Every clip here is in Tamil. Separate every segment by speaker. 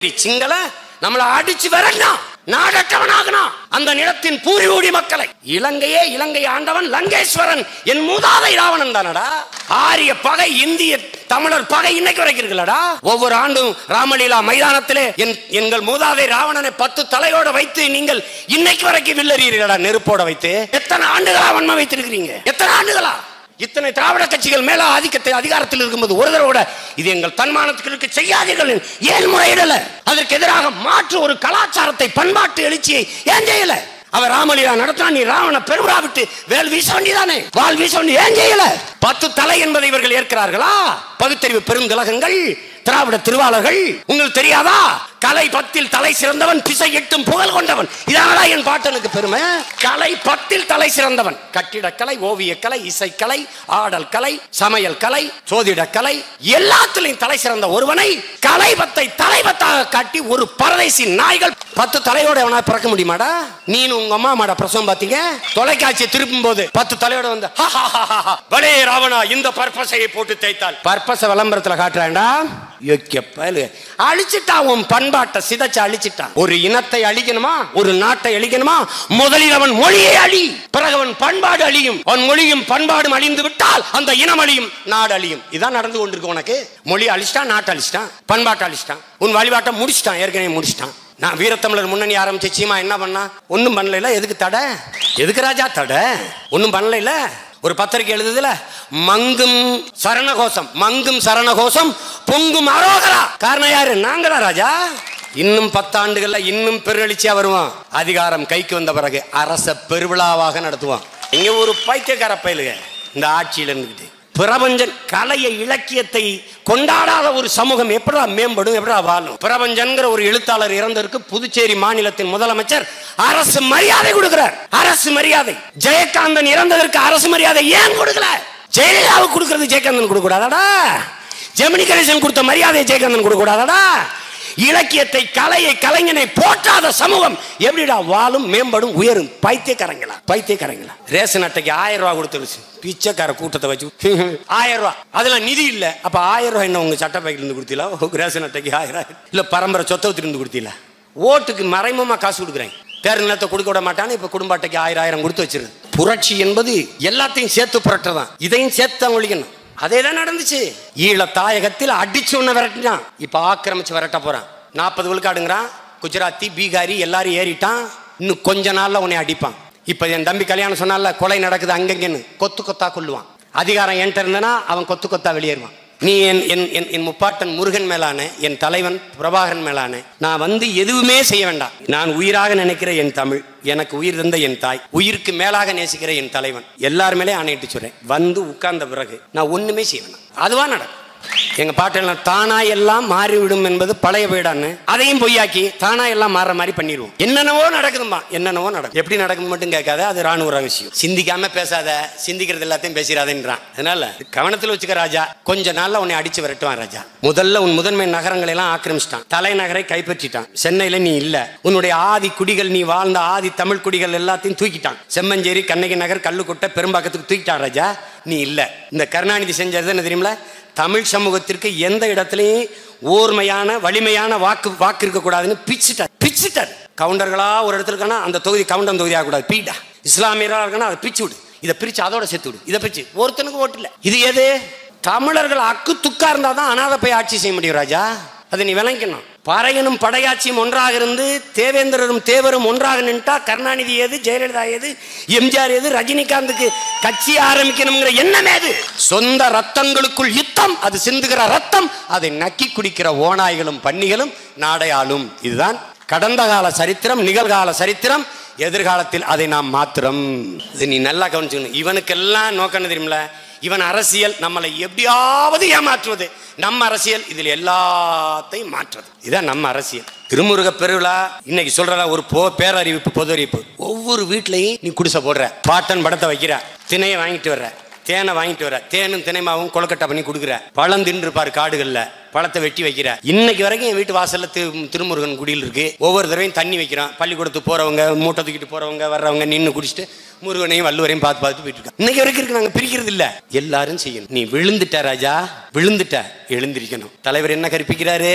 Speaker 1: சிங்கள நம்மளை அடிச்சு விரட்டினான் நாடற்றவனாகனான் அந்த நிலத்தின் பூர்வீடி மக்களை இலங்கையே இலங்கை ஆண்டவன் லங்கேஸ்வரன் என் மூதாதை ராவணன் தானடா ஆரிய பகை இந்திய தமிழர் பகை இன்னைக்கு வரைக்கும் இருக்குல்லடா ஒவ்வொரு ஆண்டும் ராமலீலா மைதானத்திலே என் எங்கள் மூதாதை ராவணனை பத்து தலையோட வைத்து நீங்கள் இன்னைக்கு வரைக்கும் வில்லறீர்களா நெருப்போட வைத்து எத்தனை ஆண்டுகளா வன்மை வைத்திருக்கிறீங்க எத்தனை ஆண்டுகளா இத்தனை திராவிட கட்சிகள் மேல ஆதிக்கத்தை அதிகாரத்தில் இருக்கும்போது ஒரு தடவை கூட இது எங்கள் தன்மானத்துக்கு செய்யாதீர்கள் ஏன் முறையிடல அதற்கு எதிராக மாற்று ஒரு கலாச்சாரத்தை பண்பாட்டு எழுச்சியை ஏன் செய்யல அவர் ராமலீலா நடத்தினா நீ ராவண பெருவிழா விட்டு வேல் வீச வேண்டியதானே வால் வீச வேண்டிய ஏன் செய்யல பத்து தலை என்பதை இவர்கள் ஏற்கிறார்களா பகுத்தறிவு பெருங்கலகங்கள் திராவிட திருவாளர்கள் உங்களுக்கு தெரியாதா கலை பத்தில் தலை சிறந்தவன் பிசை எட்டும் புகழ் கொண்டவன் இதானடா என் பாட்டனுக்கு பெருமை கலை பத்தில் தலை சிறந்தவன் கட்டிடக்கலை ஓவியக்கலை இசைக்கலை ஆடல் கலை சமையல் கலை சோதிடக்கலை எல்லாத்திலையும் தலை சிறந்த ஒருவனை கலை பத்தை தலைபத்தாக காட்டி ஒரு பரதேசி நாய்கள் பத்து தலையோட எவனா பிறக்க முடியுமாடா நீனு உங்க அம்மா மாடா பிரசவம் பாத்தீங்க தொலைக்காட்சி திருப்பும் போது பத்து தலையோட வந்து "ஹா, ஹா, ஹா, ஹா, ஹா. பலே ராவணா இந்த பர்பஸையை போட்டு தேய்த்தால் பர்பஸ விளம்பரத்துல காட்டுறாண்டா யோக்கிய பயலு அழிச்சிட்டான் உன் பண்பாட்டை சிதைச்சு அழிச்சிட்டான் ஒரு இனத்தை அழிக்கணுமா ஒரு நாட்டை அழிக்கணுமா முதலில் அவன் மொழியை அழி பிறகு அவன் பண்பாடு அழியும் அவன் மொழியும் பண்பாடும் அழிந்து விட்டால் அந்த இனம் அழியும் நாடு அழியும் இதான் நடந்து கொண்டிருக்கு உனக்கு மொழி அழிச்சிட்டான் நாட்டை அழிச்சிட்டான் பண்பாட்டை அழிச்சிட்டான் உன் வழிபாட்டை முடிச்சிட்டான் ஏற்கனவே முடிச்சிட்டான் நான் வீரத்தமிழர் முன்னணி ஆரம்பிச்ச சீமா என்ன பண்ணா ஒன்றும் பண்ணல எதுக்கு தடை எதுக்கு ராஜா தடை ஒன்றும் பண்ணல ஒரு பத்திரிக்கை எழுதுதுல மங்கும் சரணகோஷம் மங்கும் சரணகோஷம் பொங்கும் அரோகரா காரணம் யாரு நாங்களா ராஜா இன்னும் பத்தாண்டுகள்ல இன்னும் பெருநெளிச்சியா வருவான் அதிகாரம் கைக்கு வந்த பிறகு அரச பெருவிழாவாக நடத்துவான் இங்க ஒரு பைத்தியக்கார பயலுக இந்த ஆட்சியில இருந்துகிட்டு பிரபஞ்சன் கலையை இலக்கியத்தை கொண்டாடாத ஒரு சமூகம் எப்படா மேம்படும் எப்படா வாழும் பிரபஞ்சன்கிற ஒரு எழுத்தாளர் இறந்ததற்கு புதுச்சேரி மாநிலத்தின் முதலமைச்சர் அரசு மரியாதை கொடுக்கிறார் அரசு மரியாதை ஜெயகாந்தன் இறந்ததற்கு அரசு மரியாதை ஏன் கொடுக்கல ஜெயலலிதாவுக்கு கொடுக்கிறது ஜெயகாந்தன் கொடுக்க கூடாதாடா ஜெமினி கணேசன் கொடுத்த மரியாதையை ஜெயகாந்தன் கொடுக்க கூடாதாடா இலக்கியத்தை கலையை கலைஞனை போற்றாத சமூகம் எப்படிடா வாழும் மேம்படும் உயரும் பைத்தியக்காரங்களா பைத்தியக்காரங்களா ரேஷன் அட்டைக்கு ஆயிரம் ரூபாய் கொடுத்துருச்சு பிச்சைக்கார கூட்டத்தை வச்சு ஆயிரம் ரூபாய் அதுல நிதி இல்ல அப்ப ஆயிரம் ரூபாய் என்ன உங்க சட்ட பைக்கில் இருந்து கொடுத்தீங்களா உங்க ரேஷன் அட்டைக்கு ஆயிரம் ரூபாய். இல்ல பரம்பரை சொத்தை இருந்து கொடுத்தீங்களா ஓட்டுக்கு மறைமுகமா காசு கொடுக்குறேன் தேர் நிலத்தை கொடுக்க விட மாட்டான்னு இப்ப குடும்ப அட்டைக்கு ஆயிரம் ஆயிரம் கொடுத்து வச்சிருது புரட்சி என்பது எல்லாத்தையும் சேர்த்து புரட்டுறதான் இதையும் சேர்த்து தான் ஒழிக்கணும் அதே தான் நடந்துச்சு ஈழ தாயகத்தில் அடிச்சு உன்னை விரட்டினான் இப்ப ஆக்கிரமிச்சு விரட்ட போறான் நாற்பது விழுக்காடுங்கிறான் குஜராத்தி பீகாரி எல்லாரும் ஏறிட்டான் இன்னும் கொஞ்ச நாள்ல உன்னை அடிப்பான் இப்ப என் தம்பி கல்யாணம் சொன்னால கொலை நடக்குது அங்கங்கன்னு கொத்து கொத்தா கொல்லுவான் அதிகாரம் என்கிட்ட இருந்தனா அவன் கொத்து கொத்தா வெளியேறுவான் நீ என் என் என் என் முப்பாட்டன் முருகன் மேலான என் தலைவன் பிரபாகரன் மேலான நான் வந்து எதுவுமே செய்ய வேண்டாம் நான் உயிராக நினைக்கிற என் தமிழ் எனக்கு உயிர் தந்த என் தாய் உயிருக்கு மேலாக நேசிக்கிற என் தலைவன் எல்லார் மேலே ஆணையிட்டு சொல்றேன் வந்து உட்கார்ந்த பிறகு நான் ஒண்ணுமே செய்ய வேண்டாம் அதுவா நடக்கும் எங்க பாட்டெல்லாம் தானா எல்லாம் மாறிவிடும் என்பது பழைய வீடான்னு அதையும் பொய்யாக்கி தானா எல்லாம் மாறுற மாதிரி பண்ணிடுவோம் என்னென்னவோ நடக்குதுமா என்னென்னவோ நடக்கும் எப்படி நடக்கும் மட்டும் கேட்காத அது ராணுவ ரகசியம் சிந்திக்காம பேசாத சிந்திக்கிறது எல்லாத்தையும் பேசிடாதேன்றான் அதனால கவனத்தில் வச்சுக்க ராஜா கொஞ்ச நாள்ல உன்னை அடிச்சு விரட்டுவான் ராஜா முதல்ல உன் முதன்மை நகரங்களை எல்லாம் ஆக்கிரமிச்சிட்டான் தலைநகரை கைப்பற்றிட்டான் சென்னையில நீ இல்ல உன்னுடைய ஆதி குடிகள் நீ வாழ்ந்த ஆதி தமிழ் குடிகள் எல்லாத்தையும் தூக்கிட்டான் செம்மஞ்சேரி கண்ணகி நகர் கல்லுக்குட்டை பெரும்பாக்கத்துக்கு தூக்கிட்டான் ராஜா நீ இல்ல இந்த கருணாநிதி செஞ்சது என்ன தெரியுமில தமிழ் சமூகத்திற்கு எந்த இடத்துலையும் ஓர்மையான வலிமையான வாக்கு வாக்கு இருக்கக்கூடாதுன்னு பிச்சுட்டார் பிச்சுட்டார் கவுண்டர்களா ஒரு இடத்துல இருக்கானா அந்த தொகுதி கவுண்டன் தொகுதி ஆகக்கூடாது பீடா இஸ்லாமியரா இருக்கனா அதை பிச்சு விடு இதை பிரிச்சு அதோட சேர்த்து விடு இதை பிரிச்சு ஒருத்தனுக்கு ஓட்டு இல்லை இது எது தமிழர்கள் அக்கு துக்கா இருந்தா தான் அனாதை போய் ஆட்சி செய்ய முடியும் ராஜா அதை நீ விளங்கணும் பாறையனும் படையாட்சியும் ஒன்றாக இருந்து தேவேந்திரரும் தேவரும் ஒன்றாக நின்ட்டா கருணாநிதி ஏது ஜெயலலிதா ஏது எம்ஜிஆர் ஏது ரஜினிகாந்துக்கு கட்சி ஆரம்பிக்கணுங்கிற எண்ணம் ஏது சொந்த ரத்தங்களுக்குள் யுத்தம் அது சிந்துகிற ரத்தம் அதை நக்கி குடிக்கிற ஓநாய்களும் பன்னிகளும் நாடையாளும் இதுதான் கடந்த கால சரித்திரம் நிகழ்கால சரித்திரம் எதிர்காலத்தில் அதை நாம் மாத்திரம் இது நீ நல்லா கவனிச்சுக்கணும் இவனுக்கெல்லாம் நோக்கம் தெரியுமில இவன் அரசியல் நம்மளை எப்படியாவது ஏமாற்றுவது நம்ம அரசியல் இதில் எல்லாத்தையும் மாற்றுறது இதான் நம்ம அரசியல் திருமுருக பெருவிழா இன்னைக்கு சொல்றதா ஒரு போ பேரறிவிப்பு பொது அறிவிப்பு ஒவ்வொரு வீட்லயும் நீ குடிசை போடுற பாட்டன் படத்தை வைக்கிற திணையை வாங்கிட்டு வர்ற தேனை வாங்கிட்டு வர தேனும் தினைமாவும் கொலக்கட்டை பண்ணி கொடுக்குற பழம் தின்றுப்பாரு காடுகள்ல பழத்தை வெட்டி வைக்கிற இன்னைக்கு வரைக்கும் என் வீட்டு வாசல்ல திரு- திருமுருகன் குடியில் இருக்கு ஒவ்வொரு தடவையும் தண்ணி வைக்கிறான் பள்ளிக்கூடத்துக்கு போறவங்க மூட்டை தூக்கிட்டு போறவங்க வர்றவங்க நின்று குடிச்சிட்டு முருகனையும் வள்ளுவரையும் பார்த்து பார்த்து போயிட்டு இருக்காங்க இன்னைக்கு வரைக்கும் இருக்கு நாங்க பிரிக்கிறது இல்ல எல்லாரும் செய்யணும் நீ விழுந்துட்ட ராஜா விழுந்துட்ட எழுந்திருக்கணும் தலைவர் என்ன கற்பிக்கிறாரு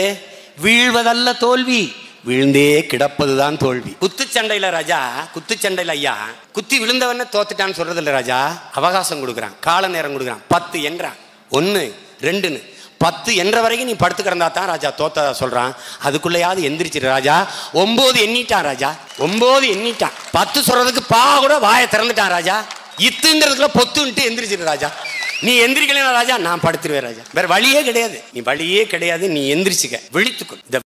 Speaker 1: வீழ்வதல்ல தோல்வி விழுந்தே கிடப்பதுதான் தோல்வி குத்துச்சண்டையில ராஜா குத்துச்சண்டையில ஐயா குத்தி விழுந்தவன தோத்துட்டான்னு சொல்றது இல்ல ராஜா அவகாசம் கொடுக்குறான் கால நேரம் கொடுக்குறான் பத்து என்றான் ஒன்னு ரெண்டுன்னு பத்து என்ற வரைக்கும் நீ படுத்து கிடந்தா தான் ராஜா தோத்ததா சொல்றான் அதுக்குள்ளேயாவது எந்திரிச்சிரு ராஜா ஒன்பது எண்ணிட்டான் ராஜா ஒன்பது எண்ணிட்டான் பத்து சொல்றதுக்கு பா கூட வாயை திறந்துட்டான் ராஜா இத்துங்கிறதுக்குள்ள பொத்துன்ட்டு எந்திரிச்சிரு ராஜா நீ எந்திரிக்கலைன்னா ராஜா நான் படுத்துருவேன் ராஜா வேற வழியே கிடையாது நீ வழியே கிடையாது நீ எந்திரிச்சுக்க விழித்துக்கொள் இந்த